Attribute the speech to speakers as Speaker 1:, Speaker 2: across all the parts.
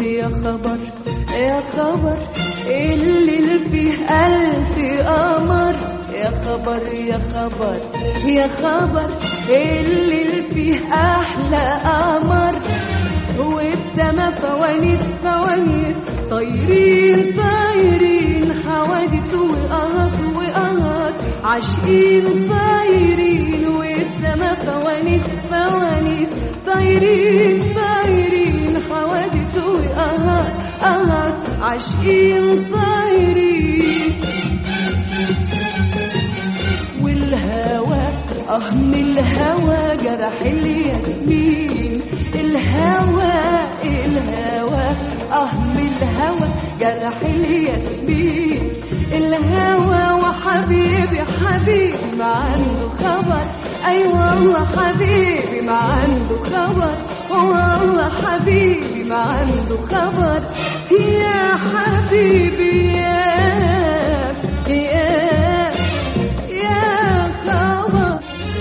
Speaker 1: يا خبر يا خبر اللي فيه ألف قمر يا خبر يا خبر يا خبر اللي فيه أحلى قمر والسما فوانيس فوانيس طايرين طايرين حوادث وقهط وقهط عاشقين طايرين والسما فوانيس فوانيس طايرين طايرين حوادث وقهط قهط عاشقين طايرين والهوى اه من الهوى جرح الياسمين الهوى الهوى اه من الهوى جرح الياسمين الهوى وحبيبي حبيبي ما عنده خبر اي والله حبيبي ما عنده خبر والله حبيبي ما عنده خبر يا حبيبي يا يا يا خبر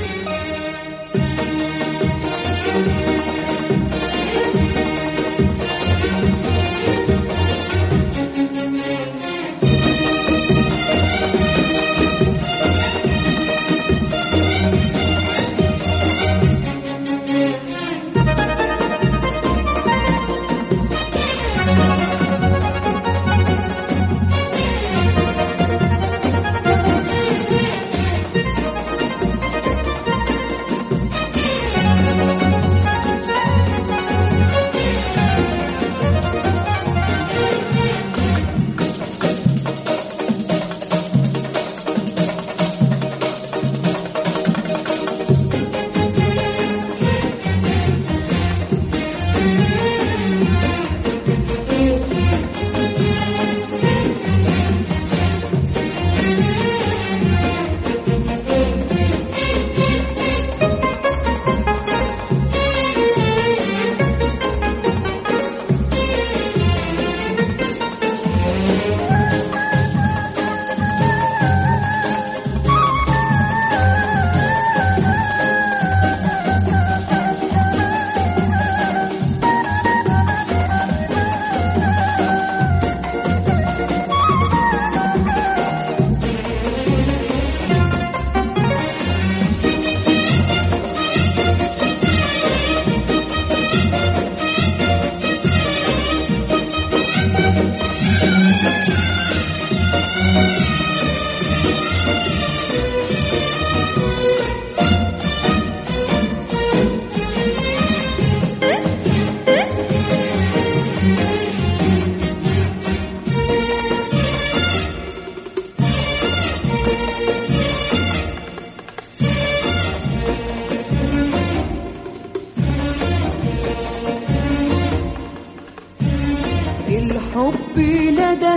Speaker 1: الحب ندى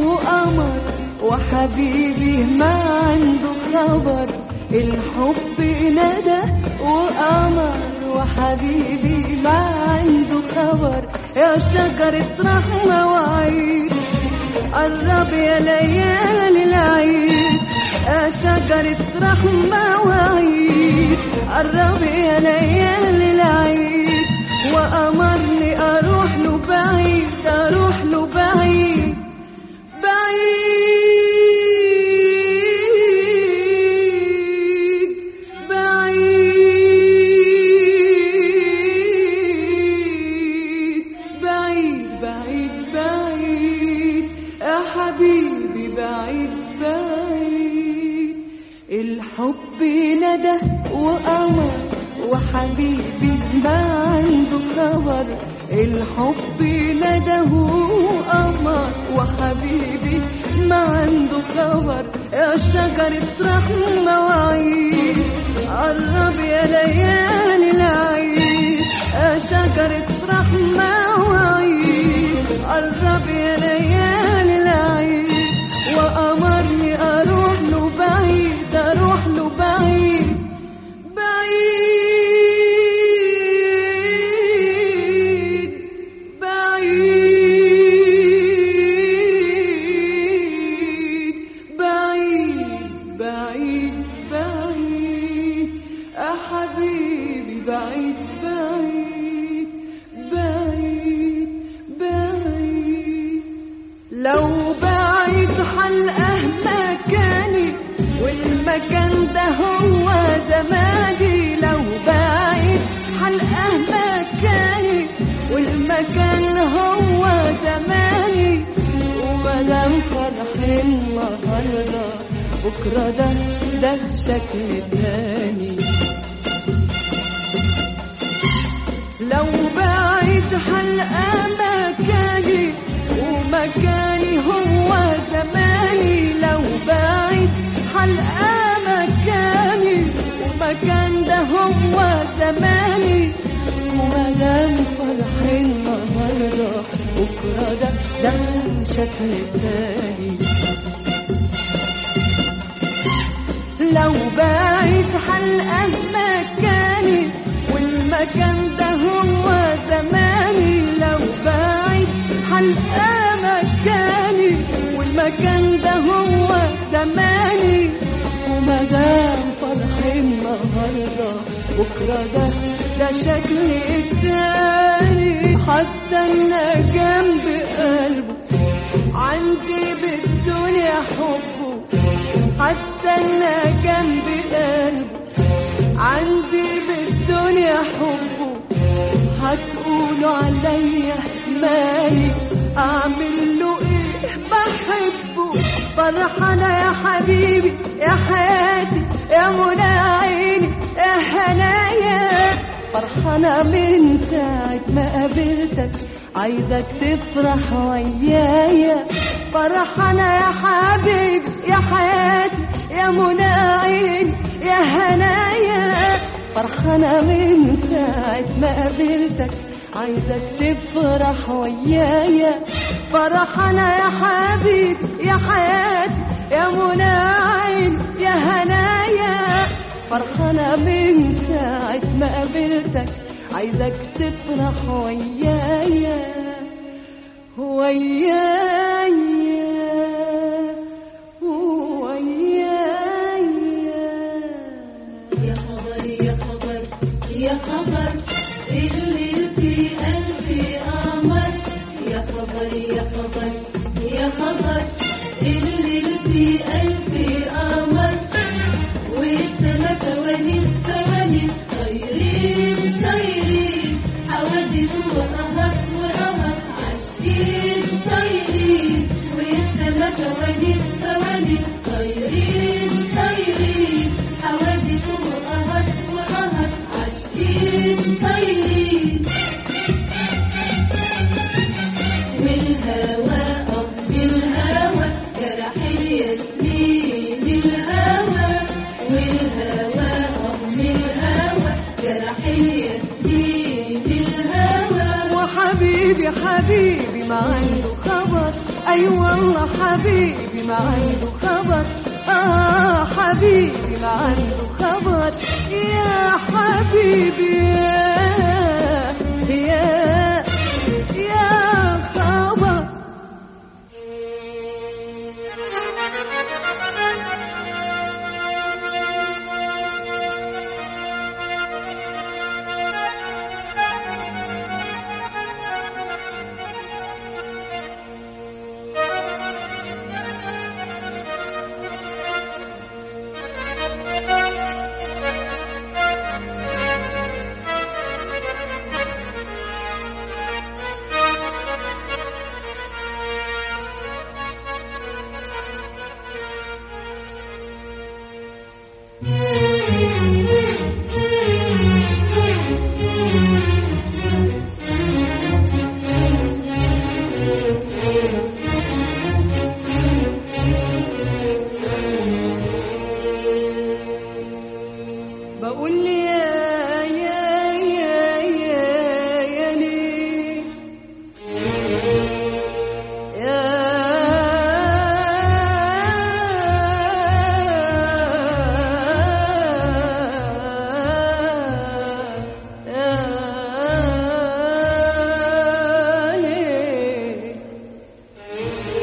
Speaker 1: وقمر وحبيبي ما عنده خبر الحب ندى وقمر وحبيبي ما عنده خبر يا شجرة رحمة وعيد قرب يا ليالي العيد يا شجرة رحمة وعيد قرب يا ليالي العيد وأمرني أروح له بعيد أروح له بعيد بعيد بعيد بعيد بعيد بعيد يا حبيبي بعيد بعيد الحب ندى وقمر وحبيبي ما عنده خبر الحب ندى وقمر وحبيبي ما عنده خبر يا شجرة رحمة وعيد قرب يا ليالي العيد يا شجرة رحمة وعيد قرب يا ليالي العيد وأمرني أروح له بعيد أروح له بعيد بعيد بعيد بعيد بعيد بعيد يا حبيبي بعيد بعيد بعيد بعيد لو بعيد حلقه مكاني والمكان ده هو زماني لو بعيد حلقه مكاني والمكان هو زماني ومدام فرحي النهارده بكره ده ده شكل تاني لو بعيد حلقة مكاني ومكاني هو زماني لو بعيد حلقة مكاني ومكان ده هو زماني ومدام فرحي النهارده بكره ده ده شكل تاني لو بعيد حلقة مكاني والمكان ده هو زماني لو بعيد حلقة مكاني والمكان ده هو زماني ومدام فرحي النهارده بكره ده ده شكل التاني حتى انا جنب قلبه عندي بالدنيا حبه حتى انا جنب قلبه عندي بالدنيا حبه هتقولوا عليا مالي اعمل له ايه بحبه فرحانه يا حبيبي يا حياتي يا منى عيني يا هنايا فرحانه من ساعه ما قابلتك عايزك تفرح ويايا فرحانه يا حبيبي يا حياتي يا منى عيني يا هنايا فرحانة من ساعة ما قابلتك عايزك تفرح ويايا فرحانة يا حبيبي يا حياتي يا منى عين يا هنايا فرحانة من ساعة ما قابلتك عايزك تفرح ويايا ويايا ويايا
Speaker 2: يا خبر يا خبر يا خبر اللي في قلبي قمر يا خبر يا خبر يا خبر اللي في قلبي قمر والسما فوانيس فوانيس طايرين طايرين حوادث وقهر وقمر عاشقين طايرين والسما فوانيس فوانيس طايرين طايرين حوادث وقهر وقهر عاشقين طايرين والهوى قبض الهوى جرح الياسمين الهوى والهوى قبض الهوى جرح الياسمين الهوى
Speaker 1: وحبيبي حبيبي ما عنده خبر اي والله حبيبي ما عنده خبر اه حبيبي ما عنده خبر يا حبيبي يا يا يا خبر بقول لي يا يا يا يا يا ليه يا يا ليه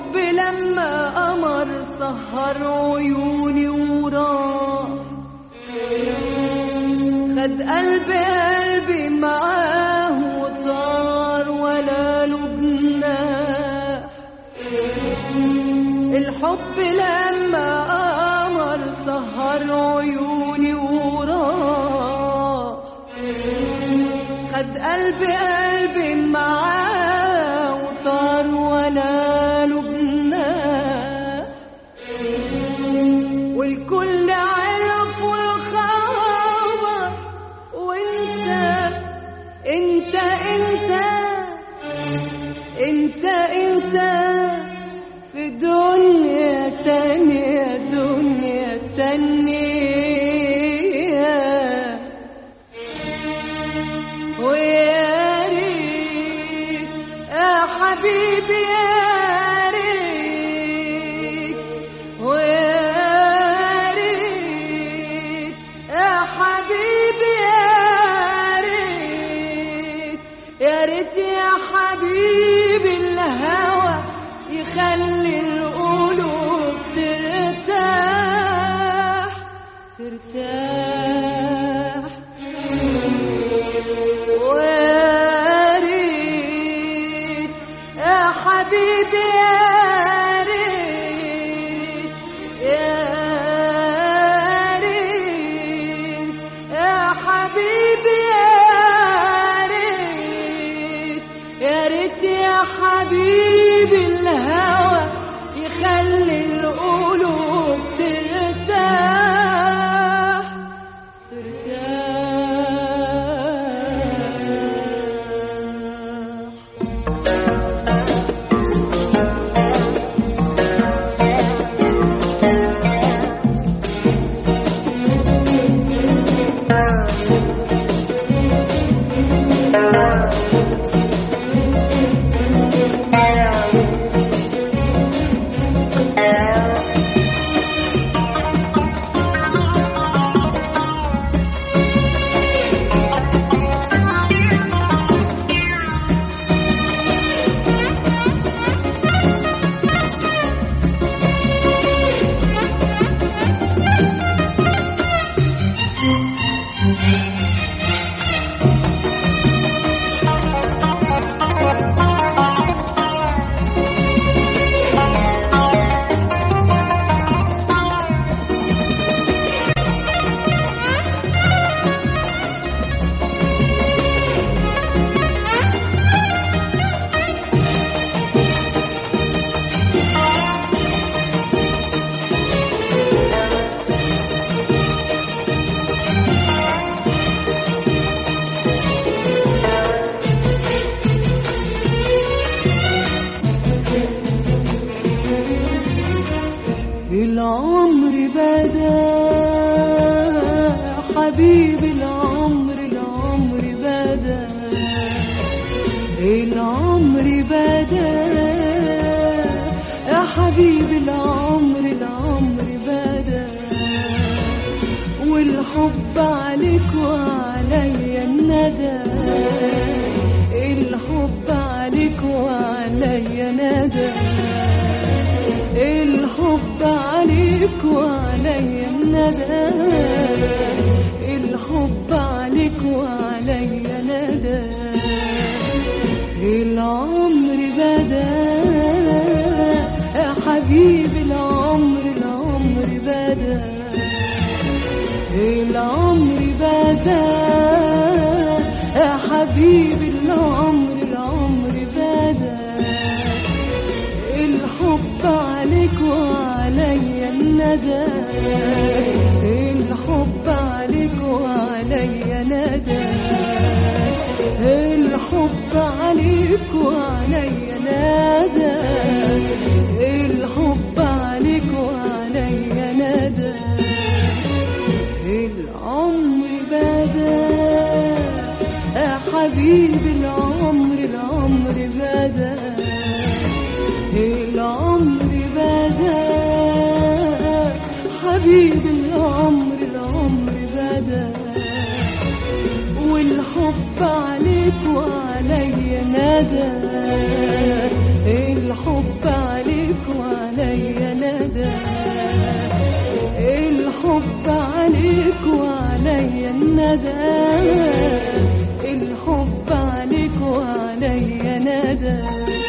Speaker 1: الحب لما قمر سهر عيوني وراح خد قلبي قلبي معاه وطار ولا لبناه الحب لما قمر سهر عيوني وراح خد قلبي قلبي معاه وطار ولا لبناه والكل عرف والخبر وانت انت انت انت انت في دنيا تانية دنيا تانية ويا ريت يا حبيبي يا ريت ويا ريت يا حبيبي يا ريت يا ريت يا حبيبي الهوى يخلي القلوب ترتاح ترتاح ويا ريت يا حبيبي يا ريت يا ريت يا حبيبي يا ريت يا ريت يا حبيبي الهوى يخلي القلوب ترتاح ترتاح العمر بدا حبيبي العمر العمر بدا العمر بدا يا حبيبي العمر العمر بدا والحب عليك وعليا الندى الحب عليك وعليا ندى الحب عليك وعليا الندى الحب عليك وعليا ندى العمر بدا يا حبيبي العمر العمر بدا العمر بدا يا حبيبي العمر العمر بدا الحب عليك وعليا الندى الحب عليك وعليا ندى الحب عليك وعليا ندى الحب عليك وعليا ندى العمر بدا يا حبيبي العمر العمر بدا العمر بدا حبيبي العمر العمر بدا والحب عليك وعليا ندى الحب عليك الحب عليك وعليا ندى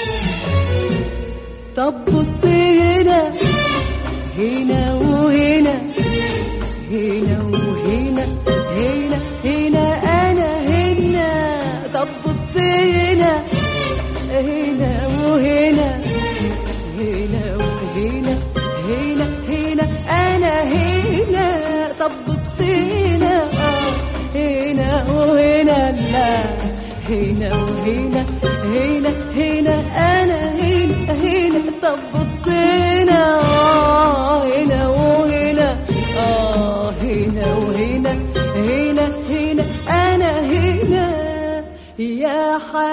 Speaker 1: طب بص هنا هنا وهنا هنا وهنا هنا هنا انا هنا طب بص هنا هنا وهنا هنا وهنا هنا هنا انا هنا طب بص هنا آه، هنا وهنا لا هنا وهنا هنا هنا انا هنا هنا طب بص هنا آه، هنا وهنا اه هنا وهنا هنا هنا انا هنا يا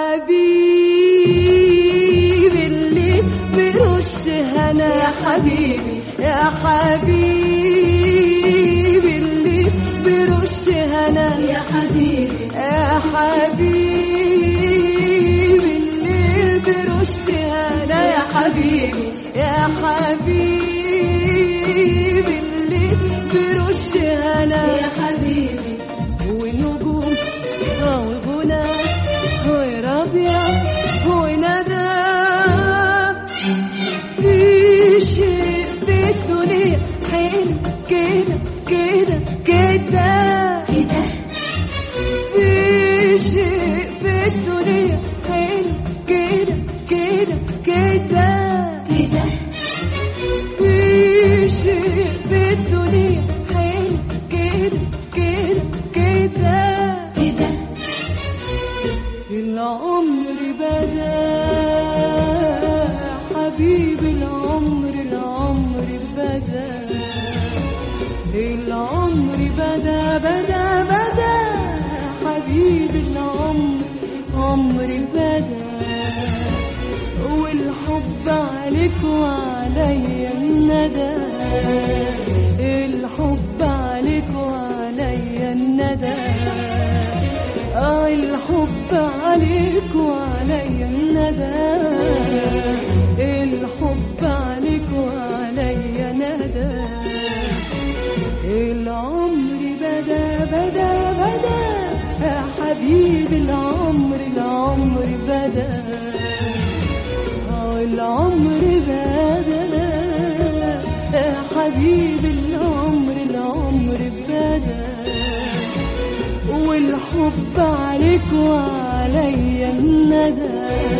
Speaker 1: حبيبي اللي برش هنا يا حبيبي يا حبيبي اللي برش هنا
Speaker 2: يا حبيبي
Speaker 1: يا حبيبي اللي برش هنا يا حبيبي يا حبيبي اللي برش هنا
Speaker 2: يا حبيبي
Speaker 1: ونجوم وغنى وربيع وندى في شيء في الدنيا حلو كده كده كده
Speaker 2: كده
Speaker 1: في شيء في الدنيا حلو كده كده كده
Speaker 2: كده
Speaker 1: في شيء في الدنيا حلو كده كده كده
Speaker 2: كده
Speaker 1: العمر بدا حبيبي العمر العمر بدا العمر بدا بدا بدا حبيبي العمر عمر بدا والحب عليك وعليا الندى الحب عليك وعليا الندى آه الحب عليك وعليا الندى الحب عليك وعليا ندى العمر بدا بدا بدا يا حبيبي العمر العمر بدا آه العمر بدا يا حبيبي العمر العمر بدا والحب عليك وعليا الندى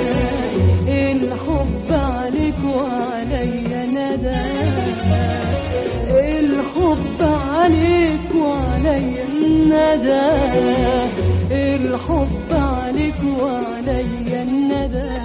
Speaker 1: الحب عليك وعليا ندى الحب عليك وعليا الندى الحب عليك وعليا الندى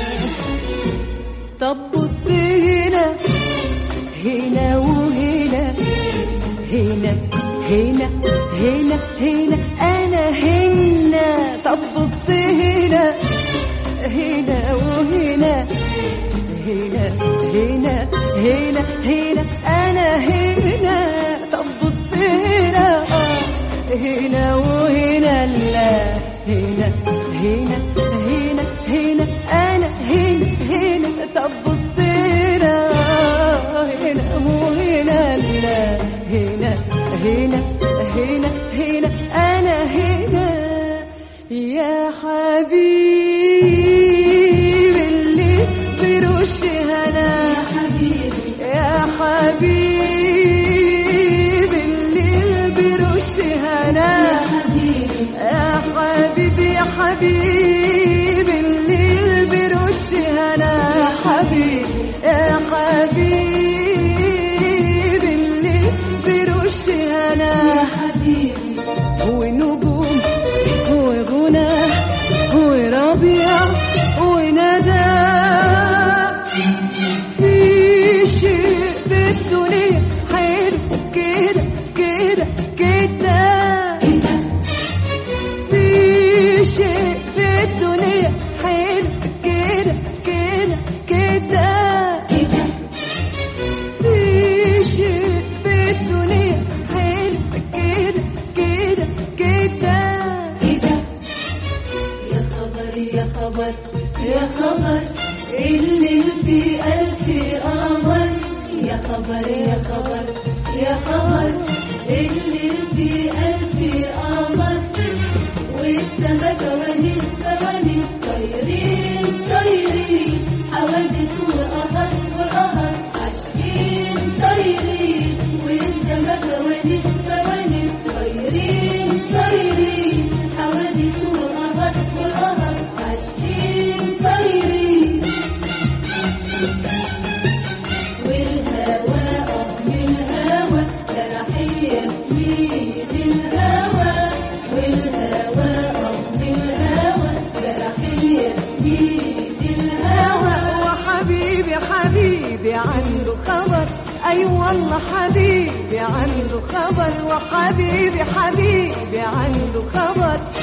Speaker 1: طب بص هنا هنا وهنا هنا هنا هنا هنا انا هنا طب بص هنا هنا وهنا هنا هنا هنا هنا انا هنا طب بص هنا آه، هنا وهنا لا هنا هنا هنا هنا انا هنا هنا طب بص هنا آه، هنا وهنا لا هنا هنا هنا هنا انا هنا يا حبيبي اللي برش هنا
Speaker 2: يا حبيبي
Speaker 1: يا حبيبي اللي برش هنا
Speaker 2: يا حبيبي
Speaker 1: يا حبيبي يا حبيبي اللي برش هنا يا حبيبي يا حبيبي اللي برش هنا
Speaker 2: يا حبيبي
Speaker 1: ونجوم وغنى وربيع وندى في شيء في الدنيا حلو كده كده كده
Speaker 2: كده
Speaker 1: في شيء في الدنيا حلو كده كده كده
Speaker 2: كده
Speaker 1: في شيء في الدنيا حلو كده كده كده
Speaker 2: كده يا خبر يا خبر يا خبر اللي في ألف قمر يا خبر يا خبر يا خبر اللي في ألف قمر
Speaker 1: حبيبي عنده خبر اي والله حبيبي عنده خبر وحبيبي حبيبي عنده خبر